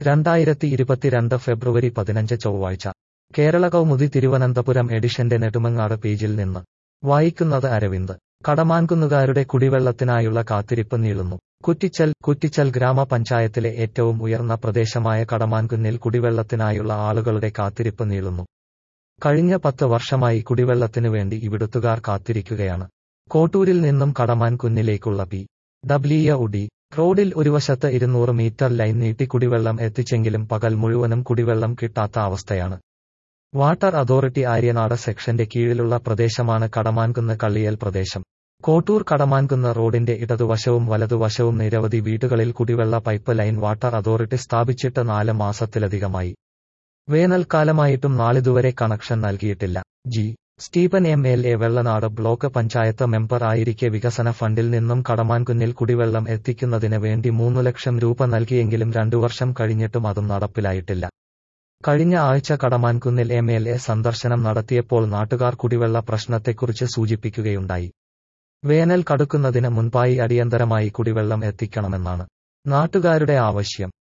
രണ്ടായിരത്തി ഇരുപത്തിരണ്ട് ഫെബ്രുവരി പതിനഞ്ച് ചൊവ്വാഴ്ച കേരള കൗമുദി തിരുവനന്തപുരം എഡിഷന്റെ നെടുമങ്ങാട് പേജിൽ നിന്ന് വായിക്കുന്നത് അരവിന്ദ് കടമാൻകുന്നുകാരുടെ കുടിവെള്ളത്തിനായുള്ള കാത്തിരിപ്പ് നീളുന്നു കുറ്റിച്ചൽ കുറ്റിച്ചൽ ഗ്രാമപഞ്ചായത്തിലെ ഏറ്റവും ഉയർന്ന പ്രദേശമായ കടമാൻകുന്നിൽ കുടിവെള്ളത്തിനായുള്ള ആളുകളുടെ കാത്തിരിപ്പ് നീളുന്നു കഴിഞ്ഞ പത്ത് വർഷമായി കുടിവെള്ളത്തിനു വേണ്ടി ഇവിടുത്തുകാർ കാത്തിരിക്കുകയാണ് കോട്ടൂരിൽ നിന്നും കടമാൻകുന്നിലേക്കുള്ള പി ഡബ്ല്യു ഡി റോഡിൽ ഒരു വശത്ത് ഇരുന്നൂറ് മീറ്റർ ലൈൻ നീട്ടി കുടിവെള്ളം എത്തിച്ചെങ്കിലും പകൽ മുഴുവനും കുടിവെള്ളം കിട്ടാത്ത അവസ്ഥയാണ് വാട്ടർ അതോറിറ്റി ആര്യനാട് സെക്ഷന്റെ കീഴിലുള്ള പ്രദേശമാണ് കടമാൻകുന്ന് കള്ളിയൽ പ്രദേശം കോട്ടൂർ കടമാൻകുന്ന് റോഡിന്റെ ഇടതുവശവും വലതുവശവും നിരവധി വീടുകളിൽ കുടിവെള്ള പൈപ്പ് ലൈൻ വാട്ടർ അതോറിറ്റി സ്ഥാപിച്ചിട്ട് നാല് മാസത്തിലധികമായി വേനൽക്കാലമായിട്ടും നാളിതുവരെ കണക്ഷൻ നൽകിയിട്ടില്ല G Stephen M L A Vellanad block panchayat member ആയിരിക്കെ വികസന ഫണ്ടിൽ നിന്നും കടമാൻകുന്നിൽ കുടിവെള്ളം എത്തിക്കുന്നതിന് വേണ്ടി മൂന്നു ലക്ഷം രൂപ നൽകിയെങ്കിലും രണ്ടു വർഷം കഴിഞ്ഞിട്ടും അതും നടപ്പിലായിട്ടില്ല കഴിഞ്ഞ ആഴ്ച കടമാൻകുന്നിൽ എം എൽ എ സന്ദർശനം നടത്തിയപ്പോൾ നാട്ടുകാർ കുടിവെള്ള പ്രശ്നത്തെക്കുറിച്ച് സൂചിപ്പിക്കുകയുണ്ടായി വേനൽ കടുക്കുന്നതിന് മുൻപായി അടിയന്തരമായി കുടിവെള്ളം എത്തിക്കണമെന്നാണ് നാട്ടുകാരുടെ ആവശ്യം